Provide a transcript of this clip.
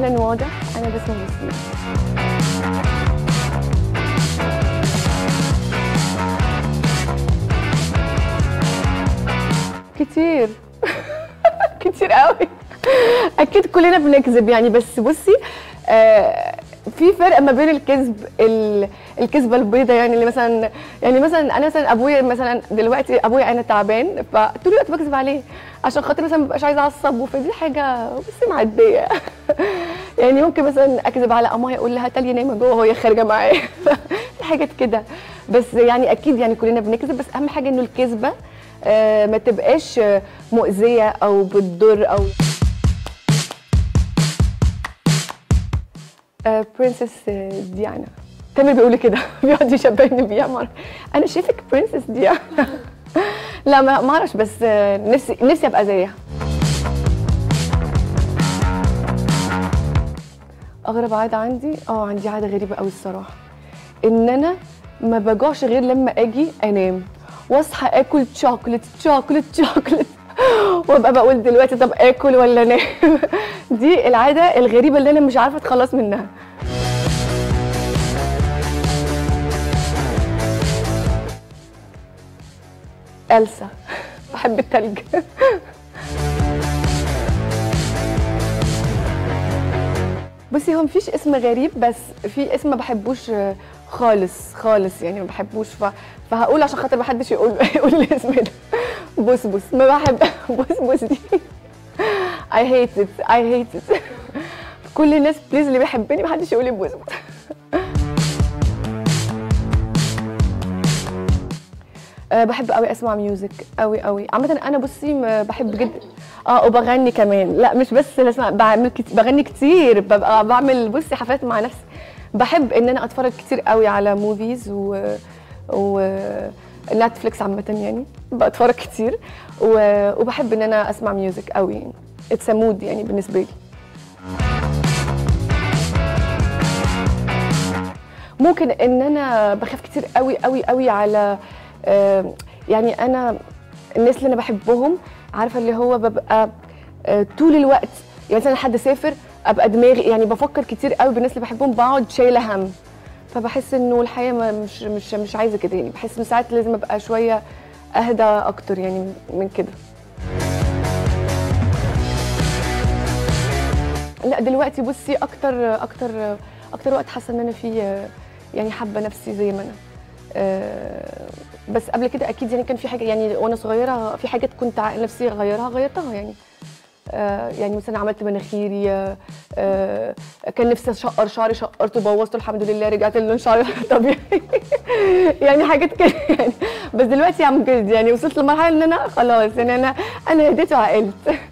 اهلا واضح انا بسمة بسمة كتير كتير قوي اكيد كلنا بنكذب يعني بس بصي آه في فرق ما بين الكذب ال- الكذبه البيضاء يعني اللي مثلا يعني مثلا انا مثلا ابويا مثلا دلوقتي ابويا انا تعبان فطول الوقت بكذب عليه عشان خاطر مثلا مبقاش عايزه اعصبه فدي حاجه بس معديه يعني ممكن مثلا اكذب على امها اقول لها تالي نايمه جوه وهي خارجه معايا في حاجات كده بس يعني اكيد يعني كلنا بنكذب بس اهم حاجه انه الكذبه آه، ما تبقاش آه، مؤذيه او بتضر او برنسس ديانا تامر بيقول لي كده بيقعد يشبهني بيها مرة انا شايفك برنسس ديانا لا ما ما اعرفش بس آه، نفسي نفسي ابقى زيها اغرب عاده عندي اه عندي عاده غريبه قوي الصراحه ان انا ما بجوعش غير لما اجي انام واصحى اكل شوكليت شوكليت شوكليت وابقى بقول دلوقتي طب اكل ولا انام دي العاده الغريبه اللي انا مش عارفه اتخلص منها ألسا بحب التلج بصي هو مفيش اسم غريب بس في اسم ما بحبوش آه، خالص خالص يعني ما بحبوش ف... فهقول عشان خاطر ما حدش يقول يقول الاسم ده بص بص ما بحب بص بص دي I hate it I hate it كل الناس بليز اللي بيحبني ما حدش يقول لي بص بص أه بحب قوي اسمع ميوزك قوي قوي عامه انا بصي م- بحب جدا اه وبغني كمان لا مش بس اسمع بعمل كت... بغني كتير ببقى بعمل بصي حفلات مع نفسي بحب ان انا اتفرج كتير قوي على موفيز و و نتفليكس عامه يعني بتفرج كتير و... وبحب ان انا اسمع ميوزك قوي اتس مود يعني بالنسبه لي ممكن ان انا بخاف كتير قوي قوي قوي على آه، يعني انا الناس اللي انا بحبهم عارفه اللي هو ببقى آه، طول الوقت يعني مثلا حد سافر ابقى دماغي يعني بفكر كتير قوي بالناس اللي بحبهم بقعد شايله هم فبحس انه الحياه ما مش مش مش عايزه كده يعني بحس ان ساعات لازم ابقى شويه اهدى اكتر يعني من كده لا دلوقتي بصي اكتر اكتر اكتر وقت حاسه ان انا فيه يعني حابه نفسي زي ما انا آه، بس قبل كده اكيد يعني كان في حاجه يعني وانا صغيره في حاجات كنت ع- نفسي اغيرها غيرتها يعني آه، يعني مثلا عملت مناخيري آه، آه، كان نفسي اشقر شعري شقرته بوظته الحمد لله رجعت للون شعري طبيعي يعني حاجات كده يعني بس دلوقتي عم جد يعني وصلت لمرحله ان انا خلاص يعني انا انا هديت وعقلت